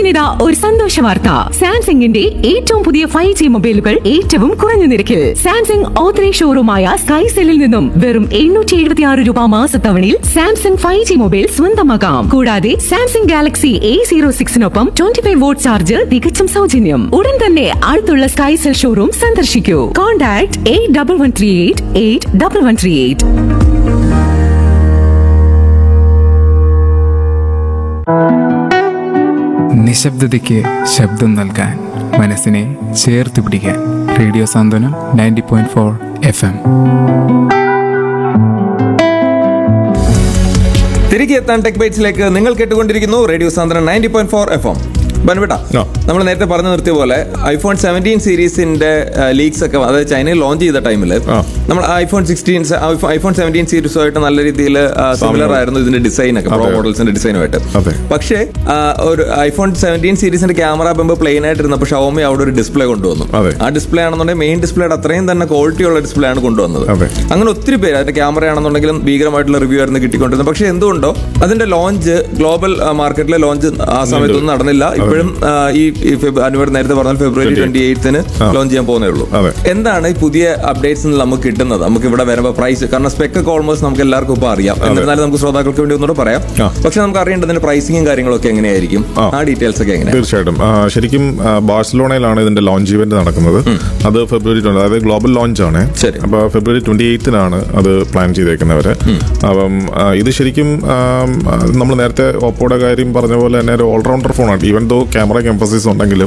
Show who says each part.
Speaker 1: ഇപ്പോഴിതാ ഒരു സന്തോഷ വാർത്ത സാംസങ്ങിന്റെ ഏറ്റവും പുതിയ ഫൈവ് ജി മൊബൈലുകൾ ഏറ്റവും കുറഞ്ഞ നിരക്കിൽ സാംസങ് ഓത്തറൈസ് ഷോറൂമായ സ്കൈ സെല്ലിൽ നിന്നും വെറും എണ്ണൂറ്റി എഴുപത്തി ആറ് രൂപ മാസത്തവണയിൽ സാംസങ് ഫൈവ് ജി മൊബൈൽ സ്വന്തമാക്കാം കൂടാതെ സാംസങ് ഗാലക്സി എ സീറോ സിക്സിനൊപ്പം ട്വന്റി ഫൈവ് വോട്ട് ചാർജ് തികച്ചും സൗജന്യം ഉടൻ തന്നെ അടുത്തുള്ള സ്കൈ സെൽ ഷോറൂം സന്ദർശിക്കൂ contact eight double one three eight eight double one three eight
Speaker 2: നിശബ്ദതയ്ക്ക് ശബ്ദം നൽകാൻ മനസ്സിനെ ചേർത്ത് പിടിക്കാൻ radio Santhwanam ninety point four F M
Speaker 3: തിരികെ എത്താൻ ടെക് ബൈറ്റ്സിലേക്ക് നിങ്ങൾ കേട്ടുകൊണ്ടിരിക്കുന്നു റേഡിയോ സാന്ദ്രൻ ninety point four F M ബൻവിട്ട
Speaker 4: ആ.
Speaker 3: നമ്മൾ നേരത്തെ പറഞ്ഞു നിർത്തിയ പോലെ ഐഫോൺ സെവൻറ്റീൻ സീരീസിന്റെ ലീക്സ് ഒക്കെ അതായത് ചൈനയിൽ ലോഞ്ച് ചെയ്ത ടൈമിൽ
Speaker 4: ആ.
Speaker 3: നമ്മൾ ഐഫോൺ സിക്സ്റ്റീൻ ഐഫോൺ സെവൻറ്റീൻ സീരീസുമായിട്ട് നല്ല രീതിയിൽ സിമിലർ ആയിരുന്നു ഇതിന്റെ ഡിസൈൻ ഒക്കെ പ്രോ
Speaker 4: അതെ.
Speaker 3: മോഡൽസിന്റെ ഡിസൈനുമായിട്ട്
Speaker 4: അതെ.
Speaker 3: പക്ഷേ ആ, ഒരു ഐഫോൺ സെവൻറ്റീൻ സീരീസിന്റെ ക്യാമറ ബമ്പ് പ്ലെയിൻ ആയിട്ടിരുന്നപ്പോൾ ഷവോമി അവിടെ ഒരു ഡിസ്പ്ലേ കൊണ്ടുവന്നു
Speaker 4: അതെ.
Speaker 3: ആ ഡിസ്പ്ലേ ആണെന്നുണ്ടെങ്കിൽ മെയിൻ ഡിസ്പ്ലേയുടെ അത്രയും തന്നെ ക്വാളിറ്റി ഉള്ള ഡിസ്പ്ലേ ആണ് കൊണ്ടുവന്നത്
Speaker 4: അതെ.
Speaker 3: അങ്ങനെ ഒത്തിരി പേര് അതിന്റെ ക്യാമറ ആണെന്നുണ്ടെങ്കിലും ഭീകരമായിട്ടുള്ള റിവ്യൂ ആയിരുന്നു കിട്ടിക്കൊണ്ടിരുന്നത് പക്ഷേ എന്തുകൊണ്ടോ അതിന്റെ ലോഞ്ച് ഗ്ലോബൽ മാർക്കറ്റിലെ ലോഞ്ച് ആ സമയത്തൊന്നും നടന്നില്ല ഇപ്പോഴും ആ, ഈ ഈ ഫെബ്- അനുവർ നേരത്തെ പറഞ്ഞ ഫെബ്രുവരി ട്വന്റി എയ്ത്തിന് ലോഞ്ച് ചെയ്യാൻ പോകുന്നേ ഉള്ളൂ
Speaker 4: അതെ.
Speaker 3: എന്താണ് ഈ പുതിയ അപ്ഡേറ്റ്സ് നമുക്ക് കിട്ടുന്നത് നമുക്ക് ഇവിടെ വരുമ്പോൾ പ്രൈസ് കാരണം സ്പെക്ക് ഒക്കെ ഓൾമോസ്റ്റ് നമുക്ക് എല്ലാവർക്കും ഇപ്പോൾ അറിയാം എന്നിരുന്നാലും നമുക്ക് ശ്രോതാക്കൾക്ക് വേണ്ടി ഒന്നുകൂടെ പറയാം
Speaker 4: ആ.
Speaker 3: പക്ഷെ നമുക്ക് അറിയേണ്ടതിന്റെ പ്രൈസിങ്ങും കാര്യങ്ങളൊക്കെ എങ്ങനെയായിരിക്കും
Speaker 4: ആ.
Speaker 3: ആ ഡീറ്റെയിൽസ് ഒക്കെ എങ്ങനെയാണ്
Speaker 4: തീർച്ചയായിട്ടും ആ, ശരിക്കും ആ, ബാഴ്സലോണയിലാണ് ഇതിന്റെ ലോഞ്ച് ഇവന്റ് നടക്കുന്നത് അത് ഫെബ്രുവരി ട്വന്റി അതായത് ഗ്ലോബൽ ലോഞ്ച് ആണ്
Speaker 3: ശരി.
Speaker 4: അപ്പൊ ഫെബ്രുവരി ട്വന്റി എയ്ത്തിനാണ് അത് പ്ലാൻ ചെയ്തേക്കുന്നവര് അപ്പം ആ, ഇത് ശരിക്കും നമ്മൾ നേരത്തെ ഓപ്പോയുടെ കാര്യം പറഞ്ഞ പോലെ തന്നെ ഒരു ഓൾറൗണ്ടർ ഫോണാണ് ഈവൻ ദോ ക്യാമറ എംഫസിസ് ഉണ്ടെങ്കിലും